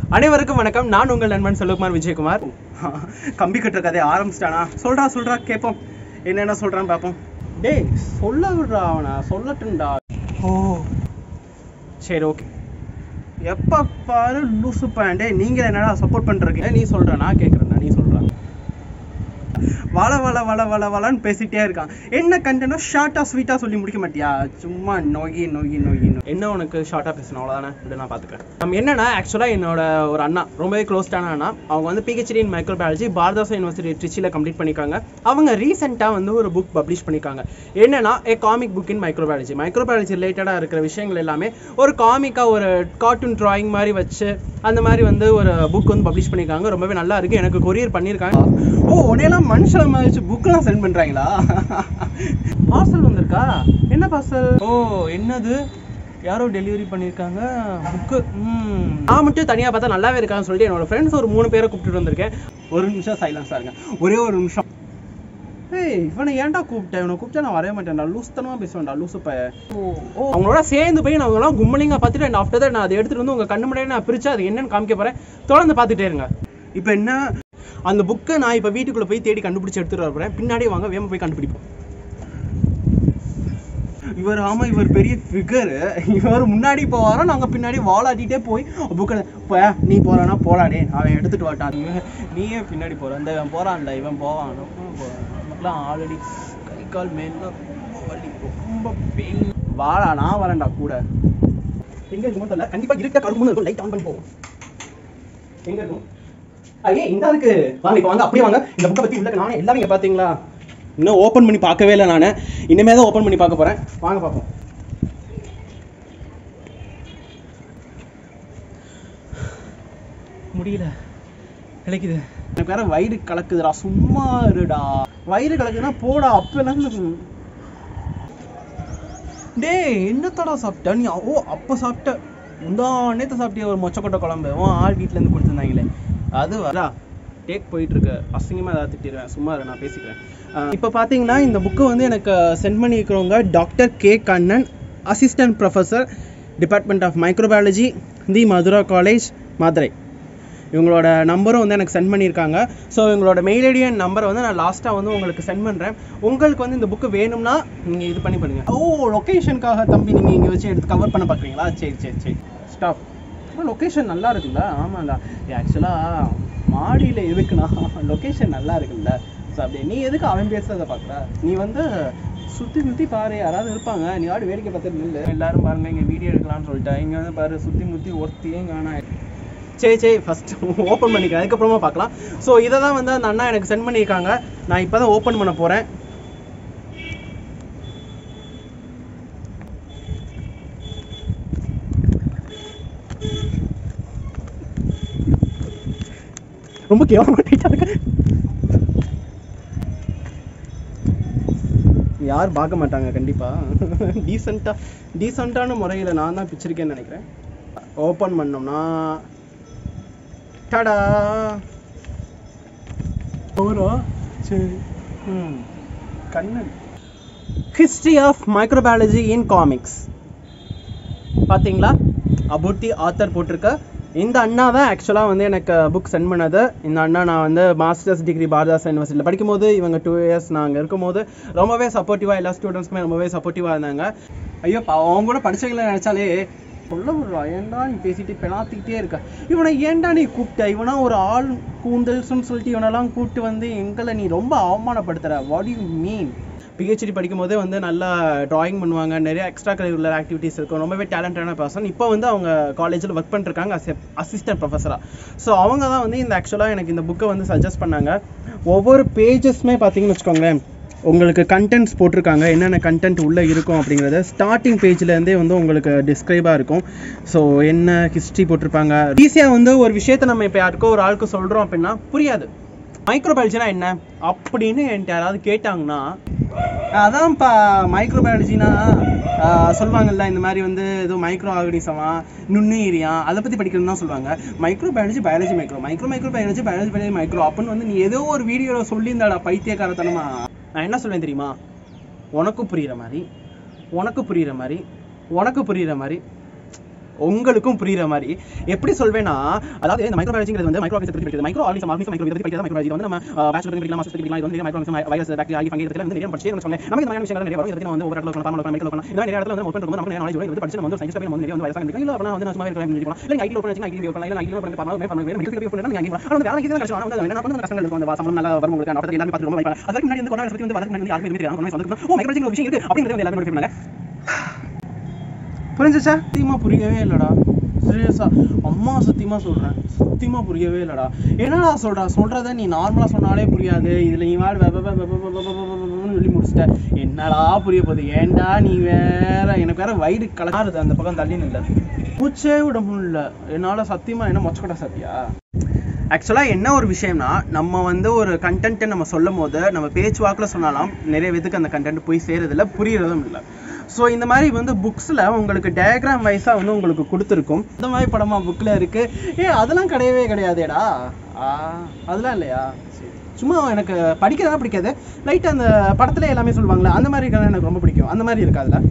அனைவருக்கும் வணக்கம் நான் உங்கள் நண்பன் செல்வகுமார் விஜயகுமார் கம்பி கட்டுற கதையை ஆரம்பிச்சிட்டானா சொல்றா சொல்றா கேட்போம் என்னென்ன சொல்றான்னு பார்ப்போம் டேய் சொல்ல விடுறா அவனை சொல்லட்டும்டா ஓ சரி ஓகே எப்போ பாரு லூசு பேண்டே நீங்கள் என்னடா சப்போர்ட் பண்ணுறீங்க நீ சொல்ற நான் கேட்குறேன்டா நீ சொல்கிறா வள வள வள வள வளன்னு பேசிட்டே இருக்கான் என்ன கண்டனோ ஷார்ட்டாக ஸ்வீட்டாக சொல்லி முடிக்க மாட்டியா சும்மா நோகி நோகி நோகி நோகி. என்ன உனக்கு ஷார்ட்டாக பேசணும் அவ்வளோதானே இப்படி நான் பார்த்துக்கிறேன் நம்ம என்னன்னா ஆக்சுவலாக என்னோட ஒரு அண்ணா ரொம்பவே க்ளோஸ்டான அண்ணா அவங்க வந்து PhD in microbiology Bharathidasan university ட்ரிச்சியில் கம்ப்ளீட் பண்ணியிருக்காங்க அவங்க ரீசெண்டாக வந்து ஒரு புக் பப்ளிஷ் பண்ணியிருக்காங்க என்னன்னா a comic book in microbiology microbiology ரிலேட்டடாக இருக்கிற விஷயங்கள் எல்லாமே ஒரு காமிக்காக ஒரு கார்ட்டூன் டிராயிங் மாதிரி வச்சு அந்த மாதிரி வந்து ஒரு புக் வந்து பப்ளிஷ் பண்ணியிருக்காங்க ரொம்பவே நல்லா இருக்கு எனக்கு கொரியர் பண்ணியிருக்காங்க ஓ உடையெல்லாம் மனுஷன் மாதிரி புக்கெல்லாம் சென்ட் பண்ணுறாங்களா பார்சல் வந்திருக்கா என்ன பார்சல் ஓ என்னது யாரோ டெலிவரி பண்ணியிருக்காங்க புக்கு ம் நான் மட்டும் தனியாக பார்த்தா நல்லாவே இருக்கான்னு சொல்லிட்டு என்னோட ஃப்ரெண்ட்ஸ் ஒரு மூணு பேரை கூப்பிட்டுட்டு வந்திருக்கேன் ஒரு நிமிஷம் சைலன்ஸாக இருங்க ஒரே ஒரு நிமிஷம் ஏய் இவனை ஏன்டா கூப்பிட்டேன் இவனை கூப்பிட்டா நான் வரவே மாட்டேன்டா லூஸ்தனமா பேசுவேன்டா லூசு பைய ஓ ஓ அவங்களோட சேர்ந்து போய் நான் அவங்களாம் கும்பலிங்க பார்த்துட்டு அண்ட் ஆஃப்டர் நான் அதை எடுத்துட்டு வந்து உங்க கண்ணு முன்னாடி நான் பிரிச்சு அது என்னன்னு காமிக்க போறேன் தொடர்ந்து பார்த்துட்டே இருங்க இப்போ என்ன அந்த புக்கை நான் இப்போ வீட்டுக்குள்ள போய் தேடி கண்டுபிடிச்சு எடுத்துட்டு வர போறேன் பின்னாடி வாங்க வேகமா போய் கண்டுபிடிப்போம் இவர் ஆமா இவர் பெரிய ஃபிகர் இவர் முன்னாடி போவாரா நாங்க பின்னாடி வாலாட்டிட்டே போய் புக்கை போ நீ போறானா போலாடே அவன் எடுத்துட்டு வாட்டான் இவன் நீயே பின்னாடி போற இந்த இவன் போறான்ல இவன் போவான் நமக்குலாம் ஆல்ரெடி கை கால் மேல ரொம்ப வலி ரொம்ப பெயின் வாடா நான் வரேன்டா கூட எங்க இருக்கும் தெரியல கண்டிப்பா இருக்க கரும்புன்னு இருக்கும் லைட் ஆன் பண்ணி போவோம் எங்க இருக்கும் ஐயே இந்த இருக்கு வாங்க இப்போ வாங்க அப்படியே வாங்க இந்த புக்கை பத்தி உள்ள நானே எல்லாமே இங்க பாத்தீங்களா இன்னும் ஓப்பன் பண்ணி பார்க்கவே இல்லை நான் இனிமே தான் ஓப்பன் பண்ணி பார்க்க போறேன் வாங்க பார்ப்போம் முடியல கிடைக்குது எனக்கு வேற வயிறு கலக்குதுடா சும்மா இருடா வயிறு கலக்குதுன்னா போடா அப்பெல்லாம் டேய் என்னத்தடா சாப்பிட்ட நீ ஓ அப்போ சாப்பிட்ட முந்தா நேத்து சாப்பிட்டிய ஒரு மொச்சக்கொட்டை குழம்பு உன் ஆள் வீட்ல இருந்து கொடுத்துருந்தாங்களே அது வரா டேக் போயிட்டு இருக்கு அசிங்கமா ஏதாவது திட்டிடுவேன் சும்மா இரு, நான் பேசிக்கிறேன் அஹ் இப்போ பார்த்தீங்கன்னா இந்த புக்கு வந்து எனக்கு சென்ட் பண்ணியிருக்கிறவங்க doctor K Kannan assistant professor department of microbiology the Madura college Madurai இவங்களோட நம்பரும் வந்து எனக்கு சென்ட் பண்ணியிருக்காங்க ஸோ இவங்களோட மெயில் ஐடி அண்ட் நம்பரை வந்து நான் லாஸ்ட்டாக வந்து உங்களுக்கு சென்ட் பண்ணுறேன் உங்களுக்கு வந்து இந்த புக்கு வேணும்னா நீங்கள் இது பண்ணி பண்ணுங்க ஓ லொக்கேஷனுக்காக தம்பி நீங்கள் இங்கே வச்சு எடுத்து கவர் பண்ண பார்க்குறீங்களா சரி சரி சரி ஸ்டாப் லொக்கேஷன் நல்லா இருக்குல்ல ஆமாம்டா ஆக்சுவலாக மாடியில் எதுக்குண்ணா லொக்கேஷன் நல்லா இருக்குல்ல ஸோ அப்படி நீ எதுக்கு அவன் பேசுறத பார்க்குற நீ வந்து சுற்றி சுற்றி பாரு யாராவது இருப்பாங்க நீ ஆடு வேடிக்கை பார்த்துட்டு நில்லு எல்லாரும் பாருங்க இங்கே வீடியோ எடுக்கலாம்னு சொல்லிட்டேன் இங்கே வந்து பாரு சுற்றி முற்றி ஒருத்தையும் காணா சரி சரி ஃபர்ஸ்ட் ஓப்பன் பண்ணிக்கிறேன் அதுக்கப்புறமா பார்க்கலாம் ஸோ இதை தான் வந்து அந்த அண்ணா எனக்கு சென்ட் பண்ணியிருக்காங்க நான் இப்போ தான் ஓப்பன் பண்ண போகிறேன் ரொம்ப கேவலமா டைட்டா இருக்கு யார் பார்க்க மாட்டாங்க கண்டிப்பா டீசெண்டா டீசெண்டான முறையில் நான் தான் பிச்சிருக்கேன்னு நினைக்கிறேன் ஓப்பன் பண்ணோம்னா டடா ஓரோ சரி ம் Kannan history of microbiology in comics பாத்தீங்களா அபவுட் தி ஆத்தர் போட்டிருக்க இந்த அண்ணா தான் ஆக்சுவலாக வந்து எனக்கு புக் சென்ட் பண்ணது இந்த அண்ணா நான் வந்து மாஸ்டர்ஸ் டிகிரி பாரதாஸ் யூனிவர்சிட்டியில் படிக்கும்போது இவங்க டூ இயர்ஸ் நாங்கள் இருக்கும்போது ரொம்பவே சப்போர்ட்டிவாக எல்லா ஸ்டூடெண்ட்ஸ்க்குமே ரொம்பவே சப்போர்ட்டிவாக இருந்தாங்க ஐயோ பா- அவங்க கூட படிச்சவங்களை நினச்சாலே சொல்ல விடுறா ஏன்டா நீ பேசிட்டு பெணாத்திக்கிட்டே இருக்க இவனை ஏன்டா நீ கூப்பிட்ட இவனா ஒரு ஆள் கூந்தல்ஸ்னு சொல்லிட்டு இவனெல்லாம் கூப்பிட்டு வந்து எங்களை நீ ரொம்ப அவமானப்படுத்துற வாட் யூ மீன் பிஹெச்டி படிக்கும்போதே வந்து நல்லா டிராயிங் பண்ணுவாங்க நிறைய எக்ஸ்ட்ரா கரிக்குலர் ஆக்டிவிட்டீஸ் இருக்கும் ரொம்பவே டேலண்டான பர்சன் இப்போ வந்து அவங்க காலேஜில் ஒர்க் பண்ணிருக்காங்க அசிஸ்டன்ட் ப்ரொஃபஸராக ஸோ அவங்க தான் வந்து இந்த ஆக்சுவலாக எனக்கு இந்த புக்கை வந்து சஜஸ்ட் பண்ணாங்க ஒவ்வொரு பேஜஸ்மே பார்த்தீங்கன்னு வச்சுக்கோங்களேன் உங்களுக்கு கண்டென்ட்ஸ் போட்டிருக்காங்க என்னென்ன கண்டென்ட் உள்ளே இருக்கும் அப்படிங்கிறத ஸ்டார்டிங் பேஜ்லேருந்தே வந்து உங்களுக்கு டிஸ்கிரைபாக இருக்கும் ஸோ என்ன ஹிஸ்ட்ரி போட்டிருப்பாங்க ஈஸியாக வந்து ஒரு விஷயத்தை நம்ம இப்போ யாருக்கோ ஒரு ஆளுக்கு சொல்கிறோம் அப்படின்னா புரியாது மைக்ரோபயாலஜினா என்ன அப்படின்னு என்கிட்ட யாராவது கேட்டாங்கன்னா அதான்ப்பா மைக்ரோபயாலஜினா சொல்லுவாங்கல்ல இந்த மாதிரி வந்து ஏதோ மைக்ரோ ஆர்கனிசமா நுண்ணுயிரியா அதை பற்றி படிக்கணும்னு தான் சொல்லுவாங்க microbiology biology micro micro micro biology biology biology micro அப்படின்னு வந்து நீ ஏதோ ஒரு வீடியோவில் சொல்லியிருந்தாடா பைத்தியக்காரத்தனமா நான் என்ன சொல்வேன் தெரியுமா உனக்கும் புரியுற மாதிரி உனக்கு புரியுற மாதிரி உனக்கு புரியுற மாதிரி உங்களுக்கும் புரியுற மாதிரி எப்படி சொல்வேன்னா அதாவது இந்த மைக்ரோபயாலஜிங்கிறது வந்து மைக்ரோ பற்றி படிக்கிறது மைக்ரோ ஆர்கனிசம் ஆர்கனிசம் மைக்ரோ பற்றி படிக்கிறது மைக்ரோபயாலஜி வந்து நம்ம பேச்சுலர் படிக்கலாம் மாஸ்டர் படிக்கலாம் இது வந்து மைக்ரோ வைரஸ் பாக்டீரியா ஆகி ஃபங்கி வந்து நிறைய படிச்சு சொன்னேன் நமக்கு இந்த மாதிரி விஷயங்கள் நிறைய வரும் இதுக்கு வந்து ஒவ்வொரு இடத்துல சொல்லலாம் பாமல மெடிக்கல் சொல்லலாம் இந்த மாதிரி நிறைய இடத்துல வந்து ஓப்பன் பண்ணும்போது நமக்கு நிறைய நாலேஜ் வரும் இது படிச்சு நம்ம வந்து சயின்ஸ் வந்து நிறைய வந்து வைரஸ் கண்டுபிடிக்கலாம் இல்ல அப்படினா வந்து நம்ம சும்மா இருக்கலாம் நினைக்கலாம் இல்ல ஐடி ஓப்பன் பண்ணி ஐடி ஓப்பன் இல்ல ஐடி ஓப்பன் பண்ணி பாமல பண்ணி மெடிக்கல் ஓப்பன் பண்ணி நீங்க ஆனா வேற கிட்ட கஷ்டம் ஆனா வந்து என்ன பண்ணணும் கஷ்டங்கள் இருக்கும் அந்த சம்பளம் நல்லா வரும் உங்களுக்கு நான் எல்லாமே பார்த்து ரொம்ப வைப்பேன் அதுக்கு முன்னாடி வந்து கொரோனா பத்தி வந்து வரதுக்கு முன்னாடி யாருமே தெரியாது கொரோனா வந்து ஓ மைக்ரோபயாலஜி விஷயம் இருக்கு அப்படிங்கிறது வந்து எல்லாரும் நோட்டிஃபை புரிஞ்சுச்சா சத்தியமா புரியவே இல்லடா சீரியஸா அம்மா சத்தியமா சொல்றேன் சத்தியமா புரியவே இல்லடா என்னடா சொல்றா சொல்றத நீ நார்மலா சொன்னாலே புரியாது இதுல நீ வேற வெப வெப வெப வெப வெப வெபன்னு சொல்லி முடிச்சிட்ட என்னடா புரிய போகுது ஏன்டா நீ வேற எனக்கு வேற வயிறு கலக்காருது அந்த பக்கம் தள்ளி நில்ல மூச்சே விட முடியல என்னால சத்தியமா என்ன மொச்சக்கட்டா சத்தியா ஆக்சுவலாக என்ன ஒரு விஷயம்னா நம்ம வந்து ஒரு கண்டென்ட்டை நம்ம சொல்லும் போது நம்ம பேச்சுவாக்கில் சொன்னாலும் நிறைய பேத்துக்கு அந்த கண்டென்ட் போய் சேருதில்ல புரியறதும் இல்லை ஸோ இந்த மாதிரி வந்து புக்ஸில் உங்களுக்கு டயக்ராம் வைஸாக வந்து உங்களுக்கு கொடுத்துருக்கும் இந்த மாதிரி படமா புக்கில் இருக்கு ஏ அதெல்லாம் கிடையவே கிடையாதேடா ஆ அதெல்லாம் இல்லையா சரி சும்மா எனக்கு படிக்கிறதா பிடிக்காது லைட் அந்த படத்துல எல்லாமே சொல்லுவாங்களே அந்த மாதிரி இருக்கிறது எனக்கு ரொம்ப பிடிக்கும் அந்த மாதிரி இருக்கு அதில்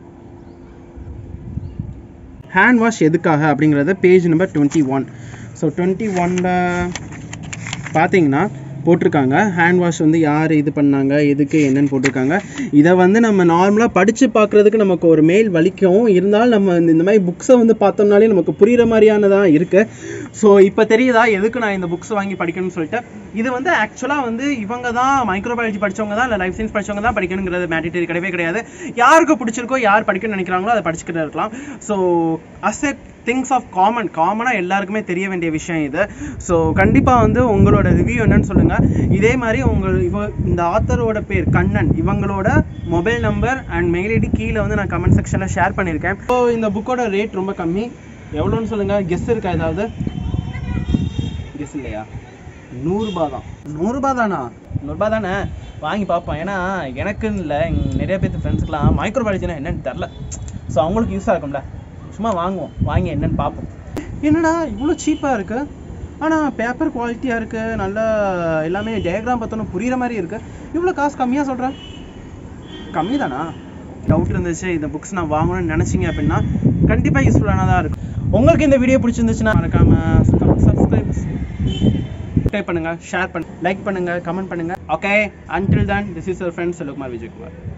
ஹேண்ட் வாஷ் எதுக்காக அப்படிங்கிறத page number twenty one so twenty ஒனில் பார்த்தீங்கன்னா போட்டிருக்காங்க ஹேண்ட் வாஷ் வந்து யார் இது பண்ணாங்க எதுக்கு என்னன்னு போட்டிருக்காங்க இதை வந்து நம்ம நார்மலாக படித்து பார்க்குறதுக்கு நமக்கு ஒரு மேல் வலிக்கும் இருந்தாலும் நம்ம இந்த இந்த மாதிரி புக்ஸை வந்து பார்த்தோம்னாலே நமக்கு புரிகிற மாதிரியானதான் இருக்குது ஸோ இப்போ தெரியுதா எதுக்கு நான் இந்த புக்ஸ் வாங்கி படிக்கணும்னு சொல்லிட்டு இது வந்து ஆக்சுவலாக வந்து இவங்க தான் மைக்ரோபயாலஜி படிச்சவங்க தான் இல்லை லைஃப் சயின்ஸ் படிச்சவங்க தான் படிக்கணுங்கிறது மேண்டிட்டரி கிடையவே கிடையாது யாருக்கு பிடிச்சிருக்கோ யார் படிக்கணும்னு நினைக்கிறாங்களோ அதை படிச்சுக்கிட்டு இருக்கலாம் so as a things of common காமனாக எல்லாருக்குமே தெரிய வேண்டிய விஷயம் இது ஸோ கண்டிப்பாக வந்து உங்களோட ரிவ்யூ என்னன்னு சொல்லுங்கள் இதே மாதிரி உங்கள் இவ இந்த ஆத்தரோட பேர் கண்ணன் இவங்களோட mobile number and mail ID கீழே வந்து நான் கமெண்ட் செக்ஷனில் ஷேர் பண்ணியிருக்கேன் ஸோ இந்த புக்கோட ரேட் ரொம்ப கம்மி எவ்வளோன்னு சொல்லுங்கள் கெஸ் இருக்கா ஏதாவது கெஸ் இல்லையா நூறுரூபா தான் நூறுரூபா தானா நூறுரூபா தானே வாங்கி பார்ப்போம் ஏன்னா எனக்குன்னு இல்லை நிறைய பேர்த்து ஃப்ரெண்ட்ஸுக்கெலாம் மைக்ரோபாலஜினா என்னன்னு தெரில ஸோ அவங்களுக்கு யூஸாக இருக்கும்ல சும்மா வாங்குவோம் வாங்கி என்னன்னு பார்ப்போம் என்னடா இவ்வளோ சீப்பாக இருக்கு ஆனால் பேப்பர் குவாலிட்டியாக இருக்கு நல்லா எல்லாமே டயக்ராம் பார்த்தோன்னா புரியுற மாதிரி இருக்கு இவ்வளோ காசு கம்மியாக சொல்கிறேன் கம்மி தானா டவுட் இருந்துச்சு இந்த புக்ஸ் நான் வாங்கணும்னு நினச்சிங்க அப்படின்னா கண்டிப்பாக யூஸ்ஃபுல்லானதாக இருக்கும் உங்களுக்கு இந்த வீடியோ பிடிச்சிருந்துச்சுன்னா மறக்காம சப்ஸ்கிரைப் சப்ஸ்கிரைப் பண்ணுங்க ஷேர் பண்ணுங்க லைக் பண்ணுங்க கமெண்ட் பண்ணுங்க okay until then this is your friend Selvakumar Vijayakumar